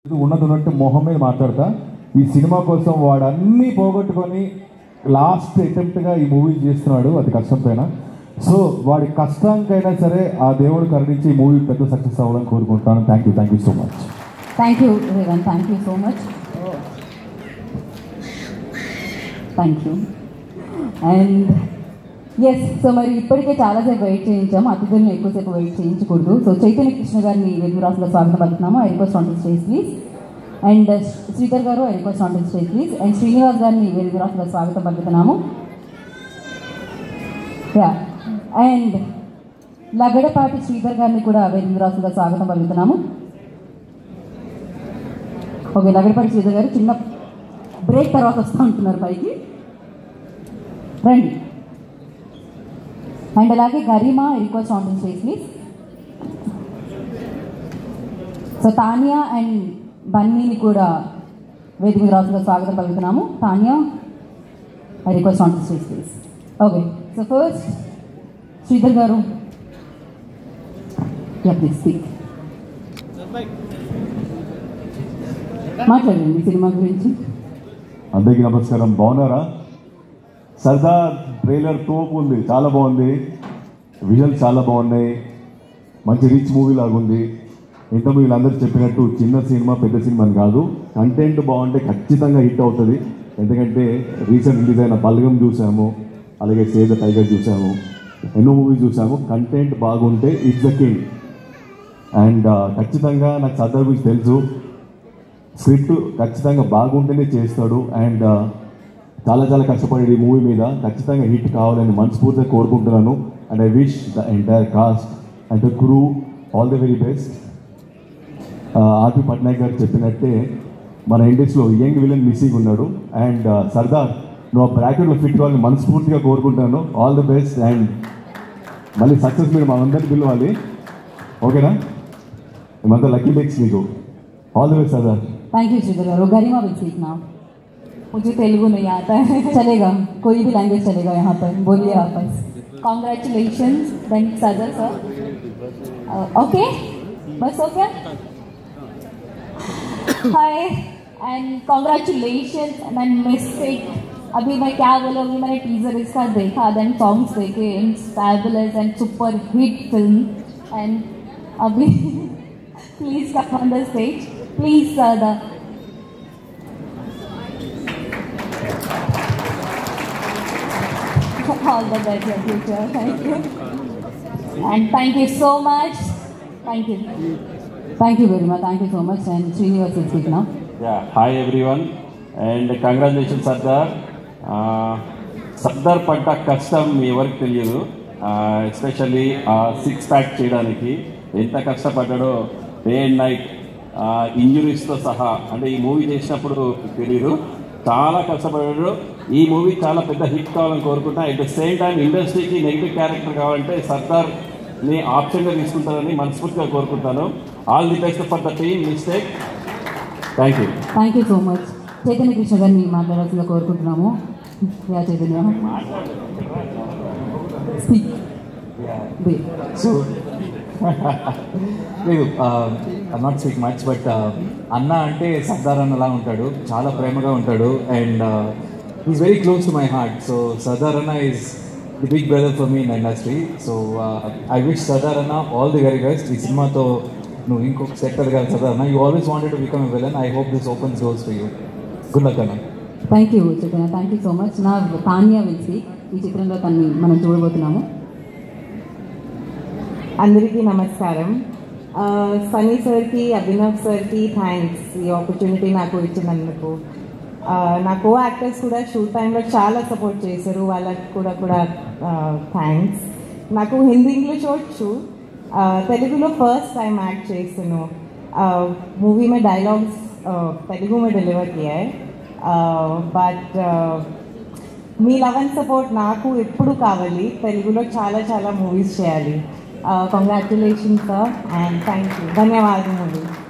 ఉన్నది ఉన్నట్టు మొహం మీద మాట్లాడతా ఈ సినిమా కోసం వాడు అన్నీ పోగొట్టుకొని లాస్ట్ అటెంప్ట్గా ఈ మూవీ చేస్తున్నాడు అది కష్టంపైన సో వాడి కష్టానికైనా సరే ఆ దేవుడు కరుణించి ఈ మూవీ పెద్ద సక్సెస్ అవ్వాలని కోరుకుంటాను thank you thank you so much thank you Revan thank you so much thank you and yes so మరి ఇప్పటికే చాలాసేపు వెయిట్ చేయించాము అతిథులను ఎక్కువసేపు వెయిట్ చేయించకూడదు సో చైతన్య కృష్ణ గారిని వెలుగురాసులో స్వాగతం పలుకుతున్నాము I request on the stage please and Sridhar garu I request on the stage please and Srinivas గారిని వెలుగురాసులో స్వాగతం పలుకుతున్నాము యా అండ్ లగడపాటి శ్రీధర్ గారిని కూడా వెలుగురాసుగా స్వాగతం పలుకుతున్నాము ఓకే లగడపాటి శ్రీధర్ గారు చిన్న బ్రేక్ తర్వాత వస్తూ ఉంటున్నారు పైకి రండి అండ్ అలాగే Garima request on stage please so Tania and బన్నీని కూడా వేదిక మీద రాసుగా స్వాగతం పలుకుతున్నాము Tania I request on stage please okay so first Sridhar garu yeah please speak మాట్లాడండి సినిమా గురించి అందరికీ నమస్కారం బాగున్నారా సర్దార్ ట్రైలర్ తోపు ఉంది చాలా బాగుంది విజువల్స్ చాలా బాగున్నాయి మంచి రిచ్ మూవీ లాగా ఉంది ఇంత వీళ్ళందరూ చెప్పినట్టు చిన్న సినిమా పెద్ద సినిమా అని కాదు కంటెంట్ బాగుంటే ఖచ్చితంగా హిట్ అవుతుంది ఎందుకంటే రీసెంట్ రిలీజ్ అయిన బల్గం చూసాము అలాగే సేద టైగర్ చూసాము ఎన్నో మూవీ చూసాము కంటెంట్ బాగుంటే ఇట్స్ ద కింగ్ అండ్ ఖచ్చితంగా నాకు సర్దార్ గురించి తెలుసు స్క్రిప్ట్ ఖచ్చితంగా బాగుంటేనే చేస్తాడు అండ్ చాలా చాలా కష్టపడి ఈ మూవీ మీద ఖచ్చితంగా హిట్ కావాలని మనస్ఫూర్తిగా కోరుకుంటున్నాను and I wish the entire cast and the crew all the very best RP Patnaik garu చెప్పినట్టే మన ఇండస్ట్రీలో యంగ్ విలన్ మిస్సింగ్ ఉన్నాడు అండ్ సర్దార్ నువ్వు ఆ బ్రాకెట్లో ఫిట్ కావాలని మనస్ఫూర్తిగా కోరుకుంటున్నాను ఆల్ ది బెస్ట్ అండ్ మళ్ళీ సక్సెస్ మీరు మనందరినీ పిలవాలి ఓకేనా మేమంతా లక్కీ డెక్స్ మీకు all the best Sardar thank you Sridhar garu Garima will speak now मुझे तेलुगु नहीं आता है चलेगा कोई भी लैंग्वेज चलेगा यहाँ पर बोलिए वापस congratulation then Sardar sir okay बस हो गया hi and congratulation and mistake अभी मैं क्या बोलूँगी मैंने टीजर इसका देखा देन सॉन्ग्स देखे it's fabulous and super hit film and अभी please come on the stage please sir the all the best in future. Thank you. And thank you so much. Thank you. Thank you very much. Thank you so much. And Srinivas will speak now. Yeah, hi everyone and congratulations Sardar Sardar పడ్డ కష్టం మీ ఎవరికి తెలియదు especially six pack చేయడానికి ఎంత కష్టపడ్డాడో day and night ఇంజురీస్తో సహా అంటే ఈ మూవీ చేసినప్పుడు తెలియదు చాలా కష్టపడ్డాడు ఈ మూవీ చాలా పెద్ద హిట్ కావాలని కోరుకుంటా అట్ ద సేమ్ టైం ఇండస్ట్రీకి నెగిటివ్ క్యారెక్టర్ కావాలంటే సర్దార్ని ఆప్షన్గా తీసుకుంటారని మనస్ఫూర్తిగా కోరుకుంటాను all the best for the team mistake thank you thank you so much Chaitanya Krishna గారిని మాట్లాడాల్సిందిగా కోరుకుంటున్నాము యా చైతన్య స్పీక్ సో లేదు I not speak much but అన్న అంటే సర్దార్ అన్నలా ఉంటాడు చాలా ప్రేమగా ఉంటాడు and is very close to my heart so Sardar అన్న is the big brother for me in industry so I wish Sardar అన్న ఆల్ ది వెరీ బెస్ట్ ఈ సినిమాతో నువ్వు ఇంకొక సెక్టర్ కాదు సర్దార్ అన్న you always wanted to become a villain I hope this opens doors for you good luck అన్న thank you Chaitanya thank you so much నా Tanya will speak ఈ చిత్రంలో తన్ని మనం చూడబోతున్నాము అందరికీ నమస్కారం ఆ, సన్నీ సార్కి అభినవ్ సార్కి థ్యాంక్స్ ఈ ఆపర్చునిటీ నాకు ఇచ్చినందుకు ఆ, నా కో యాక్టర్స్ కూడా షూట్ టైంలో చాలా సపోర్ట్ చేశారు వాళ్ళకి కూడా కూడా థ్యాంక్స్ నాకు హిందీ ఇంగ్లీష్ వచ్చు ఆ, తెలుగులో ఫస్ట్ टाइम एक्ट చేస్తాను मूवी में डायलॉग्स तेलुगु में डिलीवर किया है బట్ మీ లవ్ అండ్ సపోర్ట్ నాకు ఎప్పుడు కావాలి తెలుగులో చాలా చాలా మూవీస్ చేయాలి congratulations sir and thank you ధన్యవాదములు